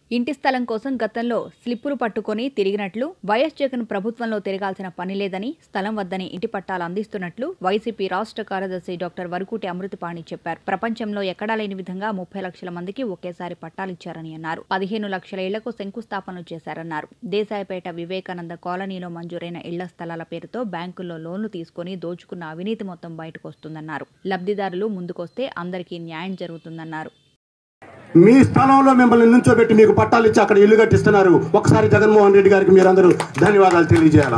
ఇంటి స్థలం కోసం గతంలో స్లిప్పులు పట్టుకొని తిరిగినట్లు వైఎస్ జగన్ ప్రభుత్వంలో తిరగాల్సిన పని లేదని స్థలం వద్దని ఇంటి పట్టాలు అందిస్తున్నట్లు వైసీపీ రాష్ట్ర కార్యదర్శి డాక్టర్ వరకుటి అమృతపాణి చెప్పారు ప్రపంచంలో ఎక్కడా లేని విధంగా ముప్పై లక్షల మందికి ఒకేసారి పట్టాలిచ్చారని అన్నారు పదిహేను లక్షల ఇళ్లకు శంకుస్థాపనలు చేశారన్నారు దేశాయపేట వివేకానంద కాలనీలో మంజూరైన ఇళ్ల స్థలాల పేరుతో బ్యాంకుల్లో లోన్లు తీసుకుని దోచుకున్న అవినీతి మొత్తం బయటకు వస్తుందన్నారు లబ్ధిదారులు ముందుకొస్తే అందరికీ న్యాయం జరుగుతుందన్నారు మీ స్థలంలో మిమ్మల్ని నుంచోబెట్టి మీకు పట్టాలు ఇచ్చి అక్కడ ఇల్లు కట్టిస్తున్నారు ఒకసారి జగన్మోహన్ రెడ్డి గారికి మీరందరూ ధన్యవాదాలు తెలియజేయాల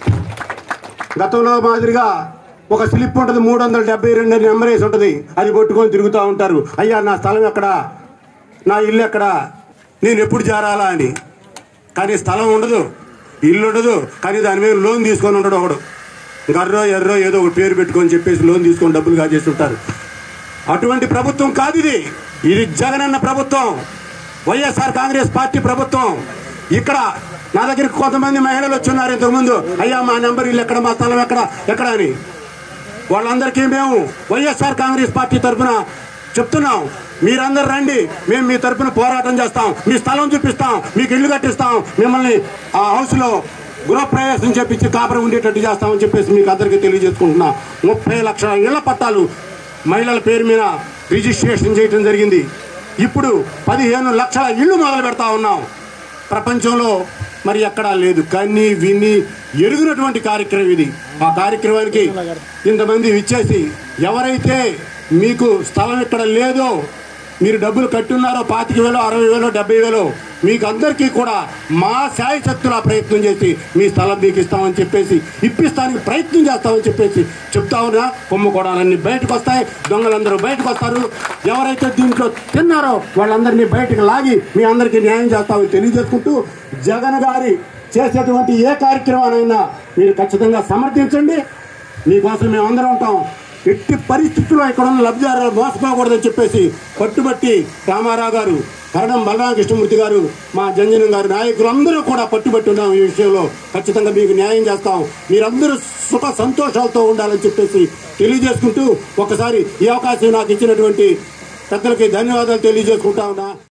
గతంలో మాదిరిగా ఒక స్లిప్ ఉంటుంది మూడు వందల డెబ్బై రెండు నెంబర్ వేసి ఉంటుంది అది కొట్టుకొని తిరుగుతూ ఉంటారు అయ్యా నా స్థలం ఎక్కడ నా ఇల్లు ఎక్కడ నేను ఎప్పుడు చేరాలా అని కానీ స్థలం ఉండదు ఇల్లు ఉండదు కానీ దాని మీద లోన్ తీసుకొని ఉండడు ఒకడు గర్రో ఎర్రో ఏదో ఒక పేరు పెట్టుకొని చెప్పేసి లోన్ తీసుకొని డబ్బులు కాజేసి ఉంటారు అటువంటి ప్రభుత్వం కాదు ఇది ఇది జగనన్న ప్రభుత్వం వైఎస్ఆర్ కాంగ్రెస్ పార్టీ ప్రభుత్వం ఇక్కడ నా దగ్గరికి కొంతమంది మహిళలు వచ్చున్నారు ఇంతకుముందు అయ్యా మా నెంబర్ ఇల్లు ఎక్కడ మా స్థలం ఎక్కడ ఎక్కడ అని వాళ్ళందరికీ మేము వైఎస్ఆర్ కాంగ్రెస్ పార్టీ తరఫున చెప్తున్నాం మీరందరూ రండి మేము మీ తరఫున పోరాటం చేస్తాం మీ స్థలం చూపిస్తాం మీకు ఇల్లు కట్టిస్తాం మిమ్మల్ని ఆ హౌస్ లో గృహప్రవేశం చెప్పించి కాపురం ఉండేటట్టు చేస్తామని చెప్పేసి మీకు అందరికీ తెలియజేసుకుంటున్నా ముప్పై లక్షల ఇళ్ల పట్టాలు మహిళల పేరు మీద రిజిస్ట్రేషన్ చేయడం జరిగింది ఇప్పుడు పదిహేను లక్షల ఇళ్ళు మొదలు పెడతా ఉన్నాం ప్రపంచంలో మరి ఎక్కడా లేదు కన్ని విని ఎరుగునటువంటి కార్యక్రమం ఇది ఆ కార్యక్రమానికి ఇంతమంది ఇచ్చేసి ఎవరైతే మీకు స్థలం ఇక్కడ లేదో మీరు డబ్బులు కట్టున్నారో పాతిక వేలు అరవై వేలు డెబ్బై వేలు మీకు అందరికీ కూడా మా శాయ శక్తుల ప్రయత్నం చేసి మీ స్థలం మీకు ఇస్తామని చెప్పేసి ఇప్పిస్తానికి ప్రయత్నం చేస్తామని చెప్పేసి చెప్తా ఉన్నా కుంభకోణాలన్నీ బయటకు వస్తాయి దొంగలందరూ బయటకు వస్తారు ఎవరైతే దీంట్లో తిన్నారో వాళ్ళందరినీ బయటకు లాగి మీ అందరికీ న్యాయం చేస్తామని తెలియజేసుకుంటూ జగన్ గారి చేసేటువంటి ఏ కార్యక్రమానైనా మీరు ఖచ్చితంగా సమర్థించండి మీకోసం మేము అందరం ఉంటాం ఎట్టి పరిస్థితుల్లో ఇక్కడ ఉన్న లబ్ధిదారులు మోసపోకూడదని చెప్పేసి పట్టుబట్టి రామారావు గారు కరణం బలరామకృష్ణమూర్తి గారు మా జంజనం గారు నాయకులందరూ కూడా పట్టుబట్టి ఉన్నాం ఈ విషయంలో ఖచ్చితంగా మీకు న్యాయం చేస్తాం మీరందరూ సుఖ సంతోషాలతో ఉండాలని చెప్పేసి తెలియజేసుకుంటూ ఒకసారి ఈ అవకాశం నాకు ఇచ్చినటువంటి పెద్దలకి ధన్యవాదాలు తెలియజేసుకుంటా ఉన్నా